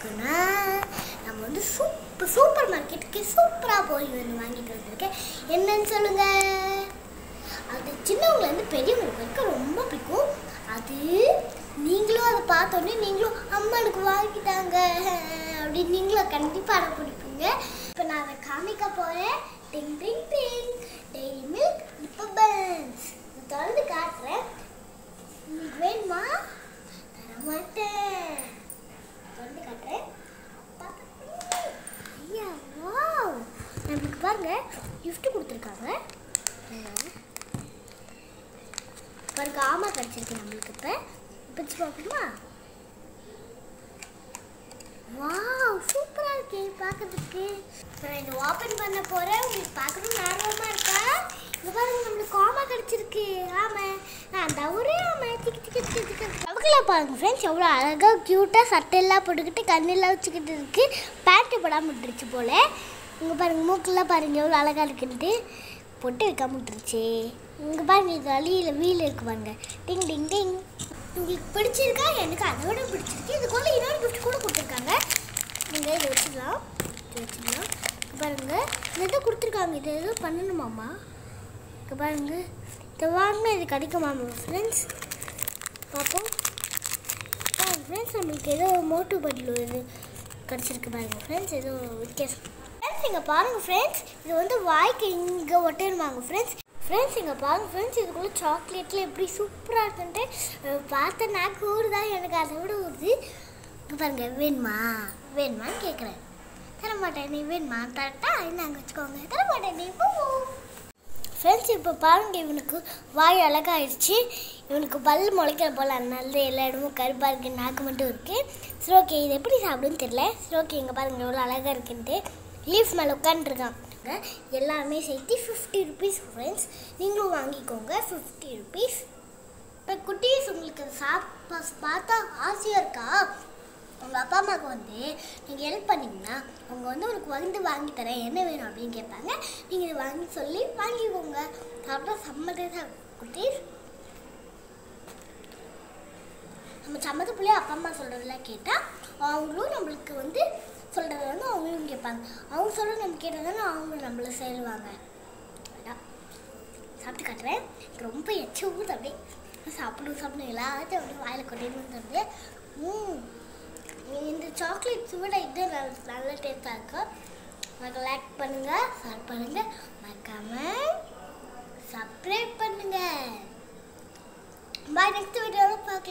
இருக்குன்னா நம்ம வந்து சூப்பர் சூப்பர் மார்க்கெட்டுக்கு சூப்பராக போய் வந்து வாங்கிட்டு வந்திருக்கேன் என்னன்னு சொல்லுங்க அது சின்னவங்கலேருந்து பெரியவங்களுக்கு வரைக்கும் ரொம்ப பிடிக்கும் அது நீங்களும் அதை பார்த்தோன்னே நீங்களும் அம்மா எனக்கு வாங்கிட்டாங்க அப்படின்னு நீங்களும் கண்டிப்பாக அதை பிடிப்பீங்க இப்போ நான் அதை காமிக்க போகிறேன் டிங் டிங் டிங் டெய்ரி மில்க் இப்போ பன்ஸ் திறந்து காட்டுறேன் உங்களுக்கு வேணுமா தரமாட்டேன் திறந்து காட்டுறேன் ஐயா வாவ் நம்மளுக்கு பாருங்க gift கொடுத்துருக்காங்க பாருங்க ஆமா கிடச்சிருக்கு நம்மளுக்கு இப்போ பிடிச்சு பார்க்கணுமா வாவ் சூப்பராக இருக்கு பார்க்கறதுக்கு அப்புறம் இதை ஓப்பன் பண்ண போகிறேன் உங்களுக்கு பார்க்கணும்னு ஆர்வமாக இருக்கா இங்கே பாருங்க நம்மளுக்கு ஆமா கிடச்சிருக்கு ஆமாம் நான் அந்த ஒரே ஆமா திக்கு திக்கு திக்கு திக்கு அவங்கள பாருங்க ஃப்ரெண்ட்ஸ் எவ்வளோ அழகாக க்யூட்டாக சட்டையெல்லாம் போட்டுக்கிட்டு கண்ணெல்லாம் வச்சுக்கிட்டு இருக்கு பேண்ட்டு போடாமல் விட்டுருச்சு போல் இங்கே பாருங்க மூக்கெல்லாம் பாருங்க எவ்வளோ அழகாக இருக்குன்ட்டு பொட்டு வைக்காம விட்டுருச்சு இங்கே பாருங்க இது அழியில் வீல் இருக்கு பாருங்க டிங் டிங் டிங் உங்களுக்கு பிடிச்சிருக்கா எனக்கு அதை விட பிடிச்சிருக்கு இதுக்குள்ள இன்னொரு கிஃப்ட் கூட கொடுத்துருக்காங்க நீங்கள் இதை வச்சுக்கலாம் இதை வச்சுக்கலாம் இங்க பாருங்க இது எதோ கொடுத்துருக்காங்க இது எதோ பண்ணணுமாம்மா இங்கே பாருங்க இதை வாங்கினா இது கிடைக்குமாமா ஃப்ரெண்ட்ஸ் பார்ப்போம் ஃப்ரெண்ட்ஸ் நம்மளுக்கு ஏதோ மோட்டு பதில் இது கிடச்சிருக்கு பாருங்க ஃப்ரெண்ட்ஸ் ஏதோ வித்தியாசம் ஃப்ரெண்ட்ஸ் இங்கே பாருங்கள் ஃப்ரெண்ட்ஸ் இது வந்து வாய்க்கு இங்கே ஒட்டணுமாங்க ஃப்ரெண்ட்ஸ் ஃப்ரெண்ட்ஸ் இங்கே பாருங்க ஃப்ரெண்ட்ஸ் இதுக்குள்ளே சாக்லேட்டில் எப்படி சூப்பராக இருக்குன்ட்டு அஹ், பார்த்த நாக்கு ஊறுதா எனக்கு அதை விட ஊறுது இங்கே பாருங்க வேணுமா வேணுமான்னு கேட்குறேன் தரமாட்டேன் நீ வேணுமா தரட்டா இந்தாங்க வச்சுக்கோங்க தரமாட்டேன் நீ போ ஃப்ரெண்ட்ஸ் இப்போ பாருங்க இவனுக்கு வாய் அழகாயிடுச்சு இவனுக்கு பல் முளைக்கிற போல் அதனால தான் எல்லா இடமும் கருப்பாக இருக்குது நாக்கு மட்டும் இருக்குது சரி ஓகே இது எப்படி சாப்பிடுன்னு தெரியல சரி ஓகே இங்கே பாருங்க எவ்வளோ அழகாக இருக்குன்ட்டு லீஃப் மேலே உட்காந்துருக்காங்க எல்லாமே சேர்த்து ஃபிஃப்டி ருபீஸ் ஃப்ரெண்ட்ஸ் நீங்களும் வாங்கிக்கோங்க ஃபிஃப்டி ருபீஸ் இப்போ குட்டீஸ் உங்களுக்கு சாப் பார்த்தா ஆசையாக இருக்கா உங்கள் அப்பா அம்மாவுக்கு வந்து நீங்கள் ஹெல்ப் பண்ணிங்கன்னா அவங்க வந்து உனக்கு வந்து வாங்கி தரேன் என்ன வேணும் அப்படின்னு கேட்பாங்க நீங்கள் இது வாங்கி சொல்லி வாங்கிக்கோங்க சாப்பிட்டா சம்மதே தான் குட்டீஸ் நம்ம சம்மத பிள்ளைய அப்பா அம்மா சொல்கிறதெல்லாம் கேட்டால் அவங்களும் நம்மளுக்கு வந்து சொல்கிறத வந்து அவங்களும் கேட்பாங்க அவங்க சொல்கிறது நம்ம கேட்டதானே அவங்களும் நம்மள சேருவாங்க அதான் சாப்பிட்டு காட்டுறேன் எனக்கு ரொம்ப எச்ச ஊது அப்படியே சாப்பிடும் சாப்பிடும் எல்லாத்தையும் அப்படியே வாயில் கொட்டிடணும்னு தோணுது ம் இந்த சாக்லேட்ஸ் விட இது நல்ல நல்ல டேஸ்ட்டாக இருக்கும் மறக்க லைக் பண்ணுங்கள் ஷேர் பண்ணுங்கள் மறக்காமல் சப்ஸ்கிரைப் பண்ணுங்கள் பாய் நெக்ஸ்ட் வீடியோவில் பார்க்கலாம்